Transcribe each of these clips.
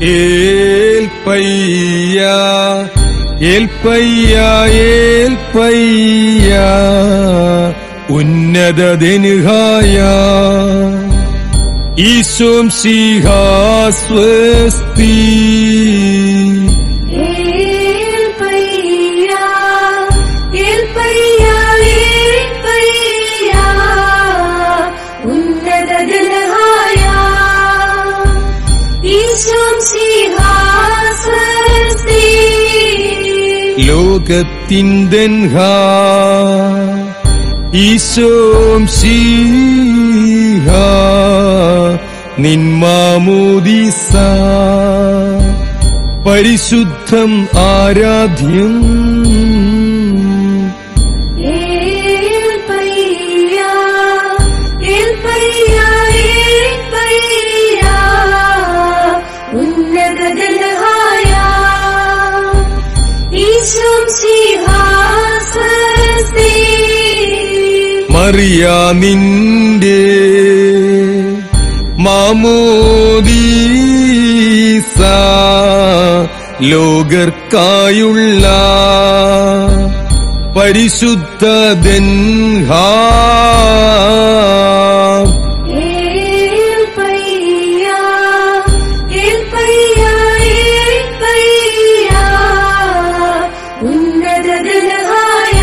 ഏൽപ്പയ്യ ഏൽപ്പയ്യ ഏൽപ്പയ്യ ഉന്നതതെനുഹായ ഈശോം സിഹാസ്വസ്തി ഏൽപയ്യാ ഏൽപയ്യാ ഏൽപയ്യാ ഉന്നതജനഹായ ഈശോം സിംഹാസനസ്ഥി ലോകത്തിൻതെൻഹാ ഈശോം സിഹ നിന്മാമോദിസ പരിശുദ്ധം ആരാധ്യം ഏൽപയ്യാ ഏൽപയ്യാ ഏൽപയ്യാ ഉന്നതജനഹായ ഈശോം സിംഹാസനസ്ഥി മറിയ നിന്റെ മാമോദീസ ലോകർക്കായുള്ള പരിശുദ്ധ ദൻഹാ ഏൽപയ്യാ ഏൽപയ്യാ ഏൽപയ്യാ ഉന്നതജനഹായ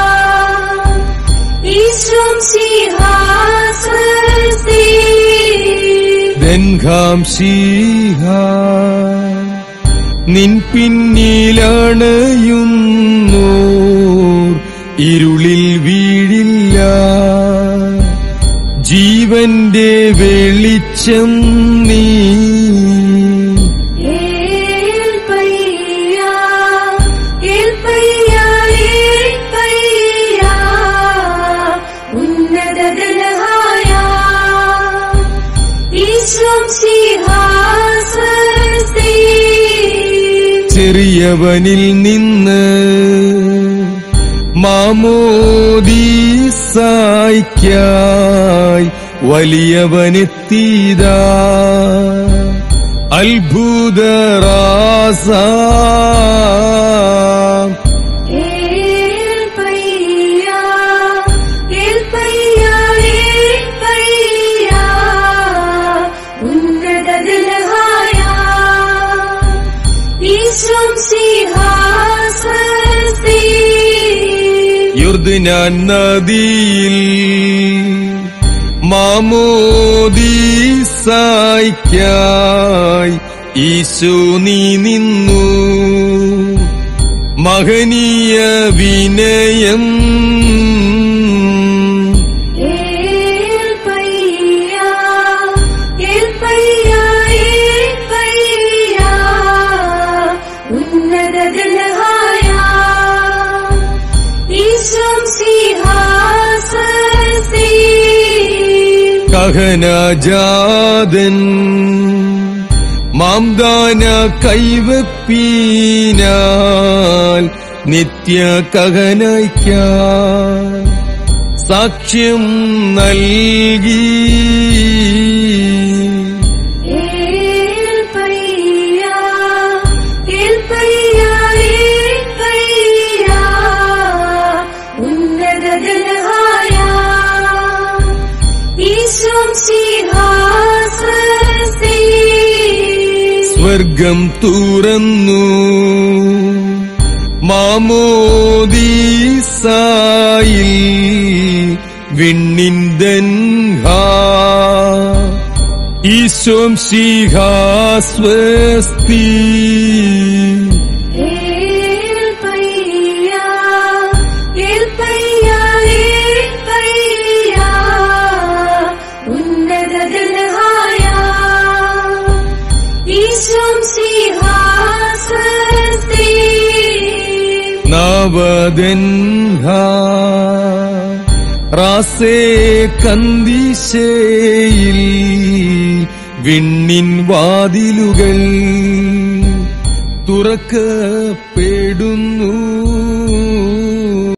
ഈശോം സിംഹാസനസ്ഥി ദൻഹാം ശീഹ നിൻ പിന്നിലണയുന്നു ഇരുളിൽ വീഴില്ല ജീവന്റെ വെളിച്ചം നീ ഏൽപയ്യാ ഏൽപയ്യാ ഏൽപയ്യാ ഉന്നതജനഹായ ഈശോം സിംഹാസനസ്ഥി ചെറിയവനിൽ നിന്ന് മാമോദീസായിക്കായി വലിയവനെത്തീതാ അത്ഭുതറാസ ഏൽപയ്യാ ഏൽപയ്യാ ഏൽപയ്യാ ഉന്നതജനഹായ ഈശോം സിംഹാസനസ്ഥി യുർദിനാൻ നദിയിൽ മാമോദീസായിക്കായി ഈശോ നീ നിന്നു മഹനീയ വിനയം ഏൽപയ്യാ ഏൽപയ്യാ ഏൽപയ്യാ ഉന്നതജനഹായ ഈശോം സിംഹാസനസ്ഥി കഹനജാതൻ മാംദാന കൈവപ്പീനാൽ നിത്യ കഹനയ്ക്കാൻ സാക്ഷ്യം നൽകി ഏൽപയ്യാ ഏൽപയ്യാ ഏൽപയ്യാ ഉന്നതജനഹായ ഈശോം സിംഹാസനസ്ഥി സ്വർഗം തുറന്നു മാമോദീസായിൽ വിണ്ണിന്ദൻഹാ ഈശോം ശിഹാസ്വസ്തി ഏൽപയ്യാ ഏൽപയ്യാ ഏൽപയ്യാ ഉന്നതജനഹായ ഈശോം സിംഹാസനസ്ഥി നവദൻഹാ റാസേ കന്ദിശയിൽ വിണ്ണിൻ വാതിലുകൾ തുറക്കപ്പെടുന്നു